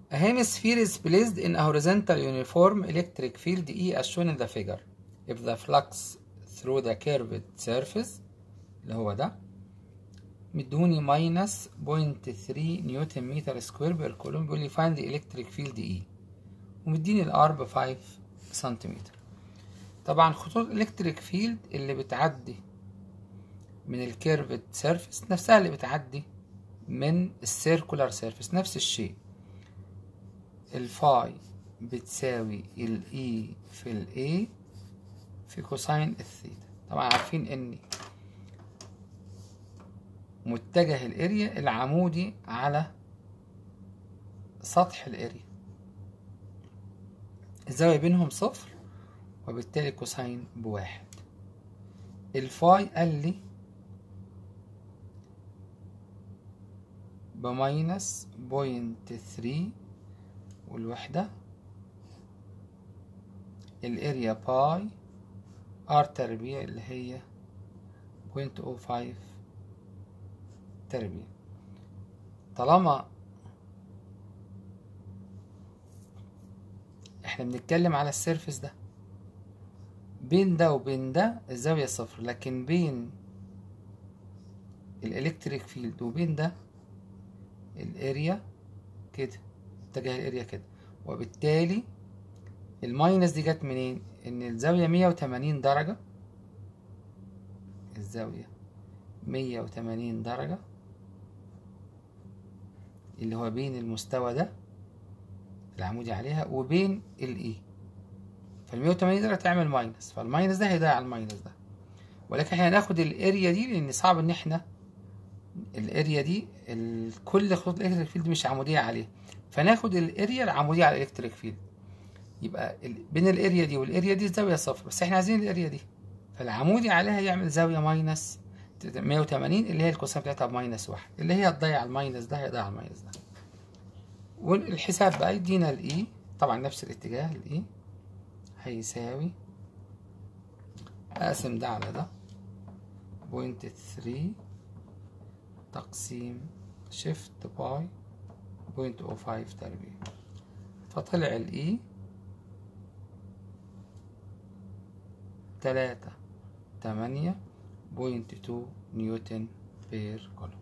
A hemisphere is placed in a horizontal uniform electric field E as shown in the figure. If the flux through the curved surface اللي هو ده مدوني ماينس بوينت 3 نيوتن متر سكوير بير كولوم بيقول لي find the electric field E ومديني الار ب 5 سنتيمتر طبعا خطوط الالكتريك فيلد اللي بتعدي من الكيرفد سيرفيس نفسها اللي بتعدي من السيركولار سيرفيس نفس الشيء الفاي بتساوي الاي في الاي في كوساين الثيتا طبعا عارفين ان متجه الاريا العمودي على سطح الاريا الزاوية بينهم صفر وبالتالي كوساين بواحد الفاي قال لي بماينس بوينت ثري والوحدة الاريا باي ار تربيع اللي هي بوينت او فايف تربيع طالما احنا بنتكلم على السيرفس ده بين ده وبين ده الزاوية صفر لكن بين الالكتريك فيلد وبين ده الاريا كده اتجاه الاريا كده وبالتالي الماينس دي جت منين ان الزاوية مية وتمانين درجة الزاوية مية وتمانين درجة اللي هو بين المستوى ده العمودي عليها وبين الاي فال 180 درجة تعمل ماينس فالماينس ده هيضيع على الماينس ده ولكن احنا هناخد الاريا دي لان صعب ان احنا الاريا دي ال- كل خطوط الالكتريك فيلد مش عمودية عليها فناخد الاريا العمودية على الالكتريك فيلد يبقى ال- بين الاريا دي والاريا دي الزاوية صفر بس احنا عايزين الاريا دي فالعمودي عليها يعمل زاوية ماينس 180 اللي هي الكوسين بتاعتها بماينس واحد اللي هي تضيع الماينس ده هيضيع الماينس ده والحساب بقى يدينا الاي طبعا نفس الاتجاه الاي هيساوي اقسم ده على ده بوينت ثري تقسيم شيفت باي بوينت او فايف تربيع فطلع الاي تلاتة تمانية بوينت تو نيوتن بير كولوم